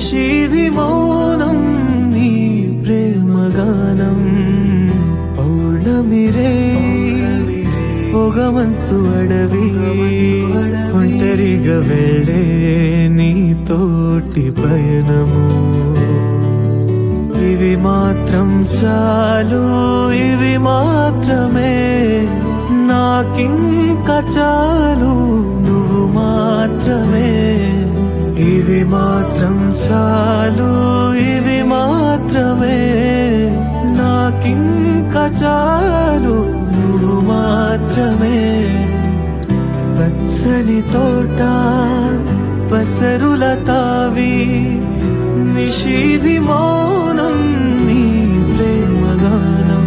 నిషీది మౌనం నీ ప్రేమగానం పౌర్ణమిరే పొగమంచు అడవి ఒంటరిగా వెళ్ళే నీ తోటి పయనము ఇవి మాత్రం చాలు ఇవి మాత్రమే నాకింక చాలు నువ్వు మాత్రమే ఇవి మాత్రం చాలు ఇవి మాత్రమే నాకింక చాలు నువ్వు మాత్రమే పచ్చని తోట పసరుల తావి నిషీది మౌనం నీ ప్రేమగానం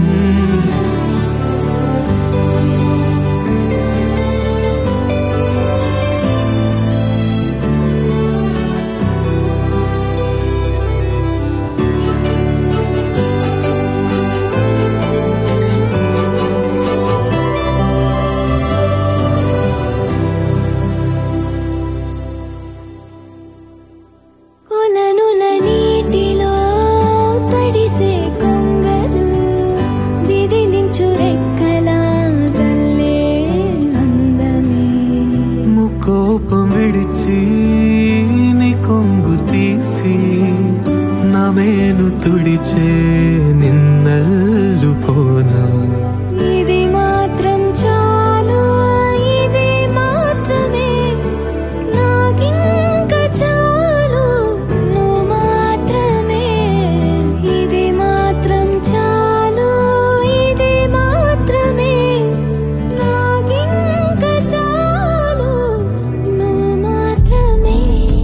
కొలనుల నీటిలో తడిసే కొంగలు విదిలించు రెక్కల జల్లే అందమే ముకోపం విడిచి నీ కొంగు తీసి నా మేను తుడిచే నిన్నల్లు పోనా ఇది మాత్రం చాలు ఇది మాత్రమే నాకింక చాలు నువ్వు మాత్రమే ఇది మాత్రం చాలు ఇది మాత్రమే నాకింక చాలు నువ్వు మాత్రమే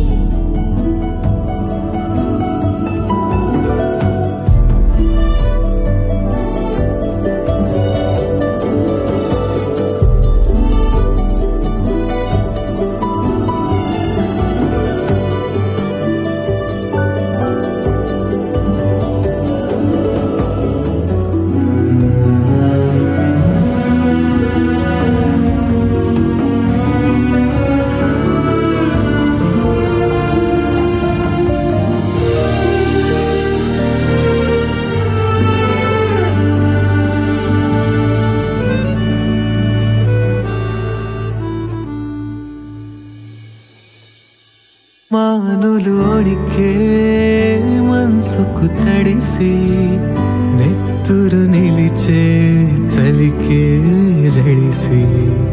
మానులు ఒడికే మనసుకు తడిసి నెత్తురు నిలిచే చలికే జడిసి